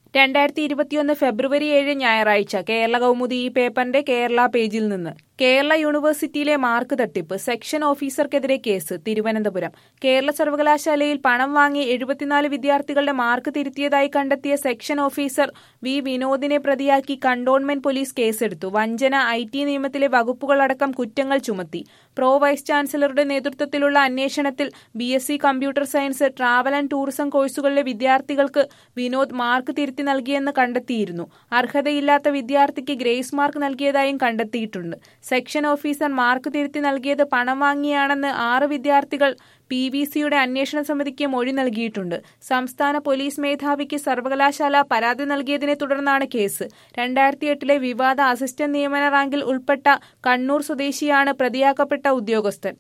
രണ്ടായിരത്തി ഇരുപത്തിയൊന്ന് ഫെബ്രുവരി ഏഴ് ഞായറാഴ്ച കേരള കൗമുദി ഈ പേപ്പറിന്റെ കേരള പേജിൽ നിന്ന് കേരള യൂണിവേഴ്സിറ്റിയിലെ മാർക്ക് തട്ടിപ്പ് സെക്ഷൻ ഓഫീസർക്കെതിരെ കേസ് തിരുവനന്തപുരം കേരള സർവകലാശാലയിൽ പണം വാങ്ങി എഴുപത്തിനാല് വിദ്യാർത്ഥികളുടെ മാർക്ക് തിരുത്തിയതായി കണ്ടെത്തിയ സെക്ഷൻ ഓഫീസർ വി വിനോദിനെ പ്രതിയാക്കി കണ്ടോൺമെന്റ് പോലീസ് കേസെടുത്തു വഞ്ചന ഐ ടി നിയമത്തിലെ വകുപ്പുകളടക്കം കുറ്റങ്ങൾ ചുമത്തി പ്രോ വൈസ് ചാൻസലറുടെ നേതൃത്വത്തിലുള്ള അന്വേഷണത്തിൽ B S C computer science travel and tourism കോഴ്സുകളിലെ വിദ്യാർത്ഥികൾക്ക് വിനോദ് മാർക്ക് തിരുത്തി നൽകിയെന്ന് കണ്ടെത്തിയിരുന്നു അർഹതയില്ലാത്ത വിദ്യാർത്ഥിക്ക് ഗ്രേസ് മാർക്ക് നൽകിയതായും കണ്ടെത്തിയിട്ടുണ്ട് സെക്ഷൻ ഓഫീസർ മാർക്ക് തിരുത്തി നൽകിയത് പണം വാങ്ങിയാണെന്ന് ആറ് വിദ്യാർത്ഥികൾ പി വി സിയുടെ അന്വേഷണ സമിതിക്ക് മൊഴി നൽകിയിട്ടുണ്ട് സംസ്ഥാന പോലീസ് മേധാവിക്ക് സർവകലാശാല പരാതി നൽകിയതിനെ തുടർന്നാണ് കേസ് രണ്ടായിരത്തി എട്ടിലെ വിവാദ അസിസ്റ്റന്റ് നിയമന റാങ്കിൽ ഉൾപ്പെട്ട കണ്ണൂർ സ്വദേശിയാണ് പ്രതിയാക്കപ്പെട്ട ഉദ്യോഗസ്ഥൻ